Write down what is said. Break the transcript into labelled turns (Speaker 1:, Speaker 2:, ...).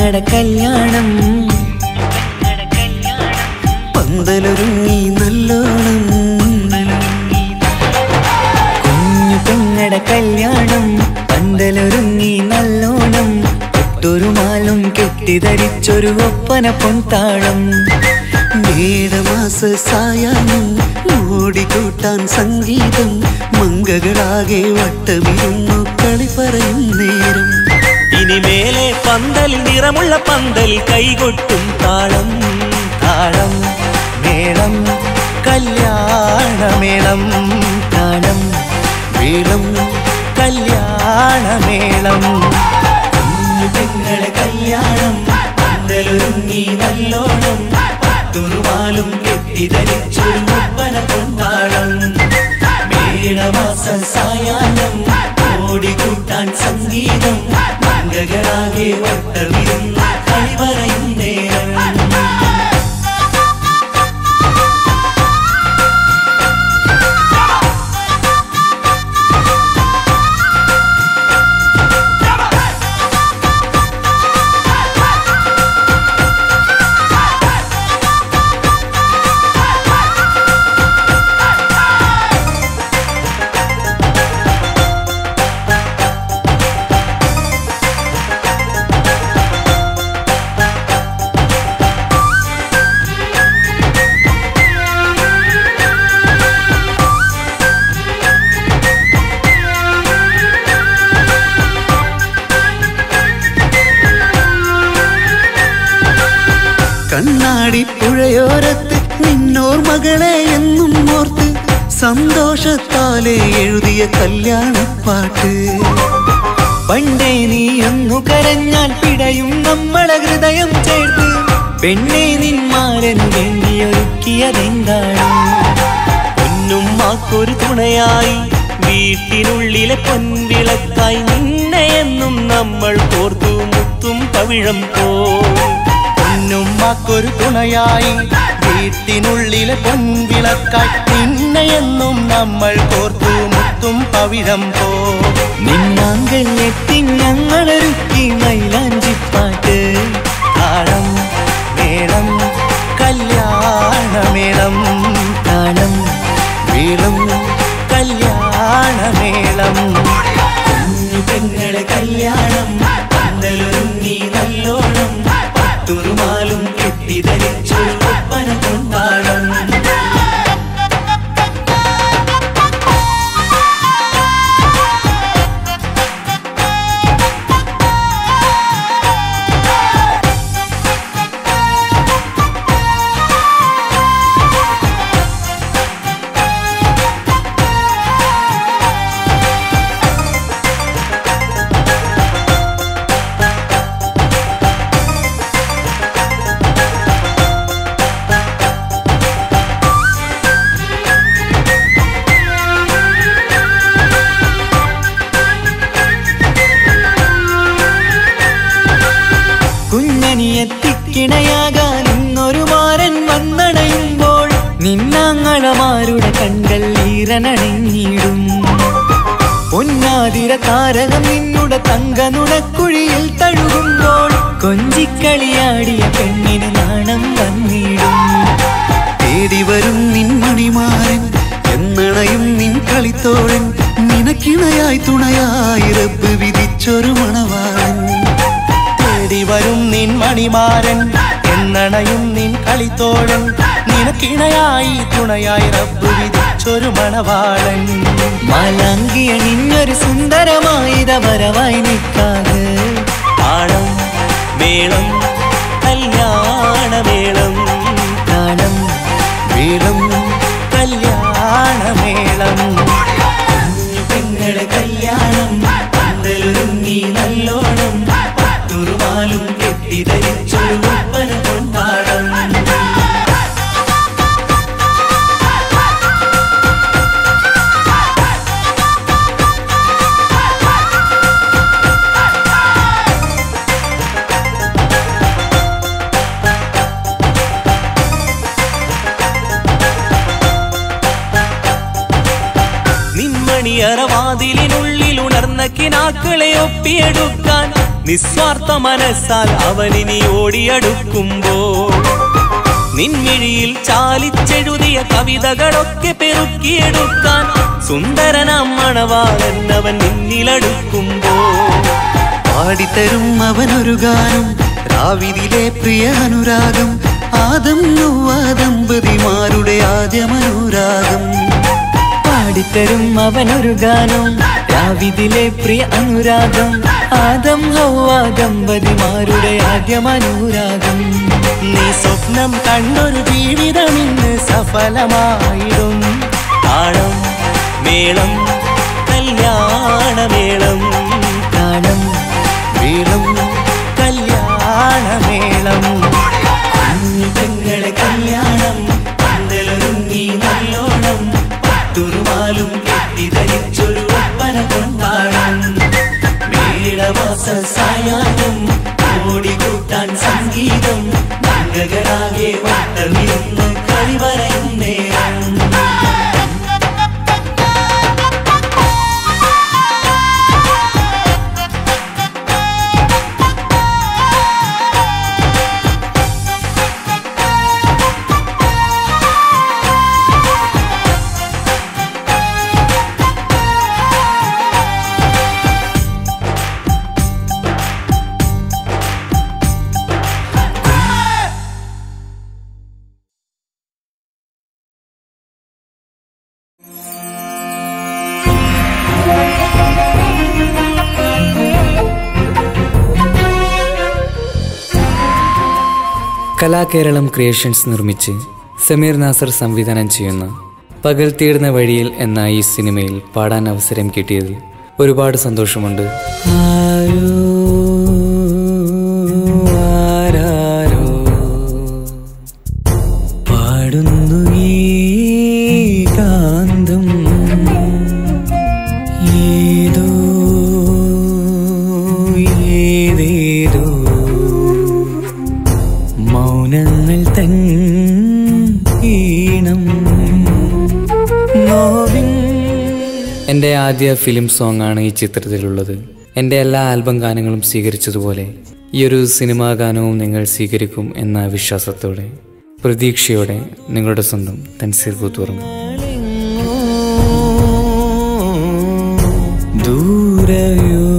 Speaker 1: പെങ്ങട കല്യാണം പന്തലൊരുങ്ങി നല്ലോണം കുഞ്ഞു പെങ്ങട കല്യാണം പന്തലൊരുങ്ങി നല്ലോണം ഒട്ടൊരു മാലും കെട്ടിധരിച്ചൊരു ഒപ്പന പൊൻതാളം മേടമാസ സായാഹ്നം ഓടിക്കൂട്ടാൻ സംഗീതം മങ്കകളാകെ വട്ടമിരുന്നു കളി പറയും നേരം
Speaker 2: ഇനിമേലെ പന്തലിൽ നിറമുള്ള പന്തൽ കൈകൊട്ടും താളം
Speaker 1: താളം മേളം കല്യാണമേളം താളം മേളം കല്യാണമേളം കുഞ്ഞു പെങ്ങളെ കല്യാണം പന്തലൊരുങ്ങി നല്ലോണം പത്തുറുമാലും കെട്ടിധരിച്ചൊരു ഒപ്പന പൊന്നാളം മേളമാസ സായാഹ്നം ഓടിക്കൂട്ടാൻ സംഗീതം മംഗകളാകെ വട്ടമിരുന്ന് കളി പറയും നേരം കണ്ണാടി പുഴയോരത്ത് നിന്നോർ മകളെ എന്നും ഓർത്ത് സന്തോഷത്താലെ എഴുതിയ കല്യാണപ്പാട്ട് പണ്ടേ നീ ഒന്നു കരഞ്ഞാൽ പിടയും നമ്മളെ ഹൃദയം ചേർത്ത് പെണ്ണെ നിന്മാരൻ വേണ്ടിയൊരുക്കിയതെന്താണ്
Speaker 2: പൊന്നും മാക്കൊരു തുണയായി വീട്ടിനുള്ളിലെ പൊൻവിളക്കായി നിന്നെ എന്നും നമ്മൾ കോർത്തു മുത്തും പവിഴം പോ
Speaker 3: പൊന്നുമ്മക്കൊരു തുണയായി വീട്ടിനുള്ളിലെ പൊൻവിളക്കായി നിന്നെയെന്നും നമ്മൾ കോർത്തു മുത്തും പവിഴം പോ
Speaker 1: നിന്നാങ്കൾ എത്തി ഞങ്ങളൊരുക്കി മൈലാഞ്ചിപ്പാട്ട്
Speaker 3: താളം മേളം കല്യാണമേളം
Speaker 1: താളം
Speaker 3: വീളം കല്യാണമേളം
Speaker 1: കുഞ്ഞു പെങ്ങളെ കല്യാണം പന്തലൊരുങ്ങി നല്ലോണം പത്തുറുമാലും കെട്ടിധരിച്ചു ഒപ്പന കൊണ്ടാടം കുഞ്ഞനിയെത്തിക്കിണയാകാൻ ഇന്നൊരു മാരൻ വന്നണയുമ്പോൾ നിന്നാങ്ങളമാരുടെ കണ്ടൽ ഈറനണഞ്ഞിടും പൊന്നാതിര താരകം നിന്നുടെ തങ്ക നുണക്കുഴിയിൽ തഴുകുമ്പോൾ കൊഞ്ചിക്കളിയാടിയ പെണ്ണിന് നാണം വന്നിടും തേടി വരും നിൻ മണിമാരൻ എന്നണയും നിൻ കളിത്തോഴൻ നിനക്കിണയായി തുണയായി റബ്ബ് വിധിച്ചൊരു മണവാളൻ
Speaker 3: തേടി വരും നിൻ മണിമാരൻ എന്നണയും നിൻ കളിത്തോഴൻ നിനക്കിണയായി തുണയായി റബ്ബ് വിധിച്ചൊരു മണവാളൻ
Speaker 1: മാലാങ്കിയ നിന്നൊരു സുന്ദരമായിത വരവായി നിൽക്കാതെ
Speaker 2: താളം മേളം കല്യാണമേളം
Speaker 1: താളം
Speaker 3: വീളം കല്യാണമേളം
Speaker 1: കുഞ്ഞു പെങ്ങളെ കല്യാണം പന്തലൊരുങ്ങി നല്ലോണം പത്തുറുമാലും കെട്ടിധരിച്ചൊരു ഒപ്പന കൊണ്ടാടം
Speaker 2: അറവാതിലിനുള്ളിൽ ഉണർന്ന കിനാക്കളെ ഒപ്പിയെടുക്കാൻ നിസ്വാർത്ഥ മനസ്സാൽ അവനിനി ഓടിയടുക്കുമ്പോൾ നിൻമിഴിയിൽ ചാലിച്ചെഴുതിയ കവിതകളൊക്കെ പെറുക്കിയെടുക്കാൻ സുന്ദരനാം മണവാളൻ അവൻ നിന്നിലടുക്കുമ്പോൾ
Speaker 3: പാടിത്തരും അവനൊരു ഗാനം രാവിലെ പ്രിയ അനുരാഗം ആദം നൊവ്വ ദമ്പതിമാരുടെ ആദ്യമനുരാഗം
Speaker 1: പാടിത്തരും അവനൊരു ഗാനം രാവിതിലെ പ്രിയ അനുരാഗം ആദം ഹൗവ ദമ്പതിമാരുടെ ആദ്യമനുരാഗം
Speaker 3: നീ സ്വപ്നം കണ്ടൊരു ജീവിതം ഇന്ന് സഫലമായിടും
Speaker 2: താളം മേളം കല്യാണമേളം
Speaker 1: താളം
Speaker 3: വീളും കല്യാണമേളം
Speaker 1: പെങ്ങളെ കല്യാണം പന്തലൊരുങ്ങി നല്ലോണം പട്ടുറുമാലും കെട്ടിധരിച്ചൊരു ഒപ്പന കൊണ്ടാടം മേളവാസ സായാഹ്നം ഓടിക്കൂട്ടാൻ സംഗീതം മംഗകരാകെ വട്ടമിരുന്ന് കളിവരയും നേരം
Speaker 4: കലാകേരളം ക്രിയേഷൻസ് നിർമ്മിച്ച് സമീർ നാസർ സംവിധാനം ചെയ്യുന്ന പകൽ തീർന്ന വഴിയിൽ എന്ന ഈ സിനിമയിൽ പാടാൻ അവസരം കിട്ടിയതിൽ ഒരുപാട് സന്തോഷമുണ്ട് ആരോ ആരാരോ പാടുന്നു ഈ കാന്തം ഏതോ ഏതേതോ മൗനങ്ങൾ തൻ ഈണം നോവിൻ എൻ്റെ ആദ്യ ഫിലിം സോങ് ആണ് ഈ ചിത്രത്തിലുള്ളത് എൻ്റെ എല്ലാ ആൽബം ഗാനങ്ങളും സ്വീകരിച്ചതുപോലെ ഈ ഒരു സിനിമാ ഗാനവും നിങ്ങൾ സ്വീകരിക്കും എന്ന വിശ്വാസത്തോടെ പ്രതീക്ഷയോടെ നിങ്ങളുടെ സ്വന്തം തൻസീർ കൂത്തുറന്നു ദൂരയോ